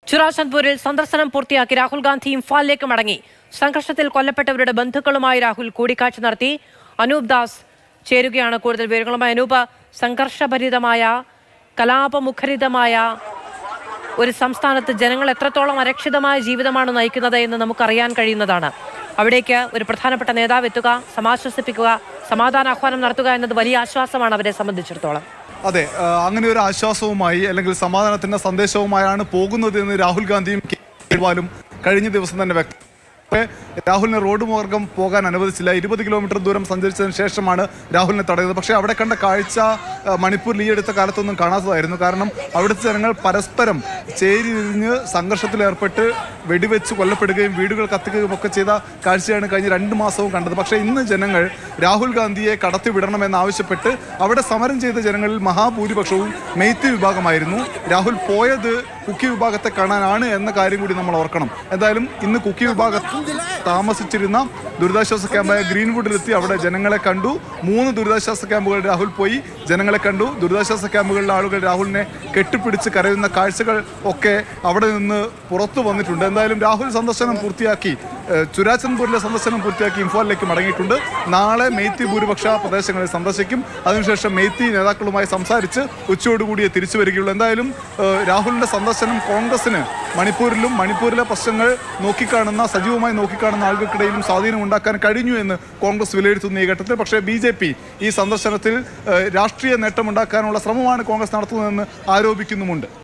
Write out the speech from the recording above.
ചുറാചന്ദ്പൂരിൽ സന്ദർശനം പൂർത്തിയാക്കി രാഹുൽ ഗാന്ധി ഇംഫാലിലേക്ക് മടങ്ങി സംഘർഷത്തിൽ കൊല്ലപ്പെട്ടവരുടെ ബന്ധുക്കളുമായി രാഹുൽ കൂടിക്കാഴ്ച നടത്തി അനൂപ് ദാസ് ചേരുകയാണ് കൂടുതൽ വിവരങ്ങളുമായി അനൂപ് സംഘർഷഭരിതമായ കലാപമുഖരിതമായ ഒരു സംസ്ഥാനത്ത് ജനങ്ങൾ എത്രത്തോളം അരക്ഷിതമായ ജീവിതമാണ് നയിക്കുന്നത് എന്ന് നമുക്കറിയാൻ കഴിയുന്നതാണ് അവിടേക്ക് ഒരു പ്രധാനപ്പെട്ട നേതാവ് എത്തുക സമാശ്വസിപ്പിക്കുക സമാധാനാഹ്വാനം നടത്തുക എന്നത് വലിയ ആശ്വാസമാണ് അവരെ സംബന്ധിച്ചിടത്തോളം അതെ ആ, അങ്ങനെ ഒരു ആശ്വാസവുമായി അല്ലെങ്കിൽ സമാധാനത്തിന്റെ സന്ദേശവുമായാണ് പോകുന്നത് എന്ന് രാഹുൽ ഗാന്ധിയും കേജ്രിവാളും കഴിഞ്ഞ ദിവസം തന്നെ വ്യക്തം രാഹുലിനെ റോഡ് മാർഗം പോകാൻ അനുവദിച്ചില്ല ഇരുപത് കിലോമീറ്റർ ദൂരം സഞ്ചരിച്ചതിന് ശേഷമാണ് രാഹുലിനെ തടയുന്നത് പക്ഷേ അവിടെ കണ്ട കാഴ്ച ആ, മണിപ്പൂരിൽ ഈ അടുത്ത കാലത്തൊന്നും കാണാത്തതായിരുന്നു കാരണം അവിടുത്തെ ജനങ്ങൾ പരസ്പരം ചേരി തിരിഞ്ഞ് സംഘർഷത്തിലേർപ്പെട്ട് വെടിവെച്ച് കൊല്ലപ്പെടുകയും വീടുകൾ കത്തിക്കുകയും ഒക്കെ ചെയ്ത കാഴ്ചയാണ് കഴിഞ്ഞ രണ്ട് മാസവും കണ്ടത് പക്ഷേ ഇന്ന് ജനങ്ങൾ രാഹുൽ ഗാന്ധിയെ കടത്തിവിടണമെന്നാവശ്യപ്പെട്ട് അവിടെ സമരം ചെയ്ത ജനങ്ങളിൽ മഹാഭൂരിപക്ഷവും മെയ്ത്തി വിഭാഗമായിരുന്നു രാഹുൽ പോയത് കുക്കി വിഭാഗത്തെ കാണാനാണ് എന്ന കാര്യം കൂടി നമ്മൾ ഓർക്കണം എന്തായാലും ഇന്ന് കുക്കി വിഭാഗത്ത് താമസിച്ചിരുന്ന ദുരിതാശ്വാസ ക്യാമ്പായ ഗ്രീൻവുഡിലെത്തി അവിടെ ജനങ്ങളെ കണ്ടു മൂന്ന് ദുരിതാശ്വാസ ക്യാമ്പുകൾ രാഹുൽ പോയി ജനങ്ങളെ കണ്ടു ദുരിതാശ്വാസ ക്യാമ്പുകളിലെ ആളുകൾ രാഹുലിനെ കെട്ടിപ്പിടിച്ച് കരയുന്ന കാഴ്ചകൾ ഒക്കെ അവിടെ നിന്ന് പുറത്തു വന്നിട്ടുണ്ട് എന്തായാലും രാഹുൽ സന്ദർശനം പൂർത്തിയാക്കി ഏഹ്, ചുരാചന്ദ്പൂരിലെ സന്ദർശനം പൂർത്തിയാക്കി ഇംഫാലിലേക്ക് മടങ്ങിയിട്ടുണ്ട് നാളെ മെയ്ത്തി ഭൂരിപക്ഷ പ്രദേശങ്ങളിൽ സന്ദർശിക്കും അതിനുശേഷം മെയ്ത്തി നേതാക്കളുമായി സംസാരിച്ച് ഉച്ചയോടുകൂടിയേ തിരിച്ചു വരികയുള്ളൂ എന്തായാലും ഏഹ്, രാഹുലിന്റെ സന്ദർശനം കോൺഗ്രസിന് മണിപ്പൂരിലും മണിപ്പൂരിലെ പ്രശ്നങ്ങൾ നോക്കിക്കാണുന്ന സജീവമായി നോക്കിക്കാണുന്ന ആളുകൾക്കിടയിലും സ്വാധീനം ഉണ്ടാക്കാൻ കഴിഞ്ഞു എന്ന് കോൺഗ്രസ് വിലയിരുത്തുന്ന ഈ ഘട്ടത്തിൽ പക്ഷേ ബി ജെ പി ഈ സന്ദർശനത്തിൽ ഏഹ്, രാഷ്ട്രീയ നേട്ടമുണ്ടാക്കാനുള്ള ശ്രമമാണ് കോൺഗ്രസ് നടത്തുന്നതെന്ന് ആരോപിക്കുന്നുമുണ്ട്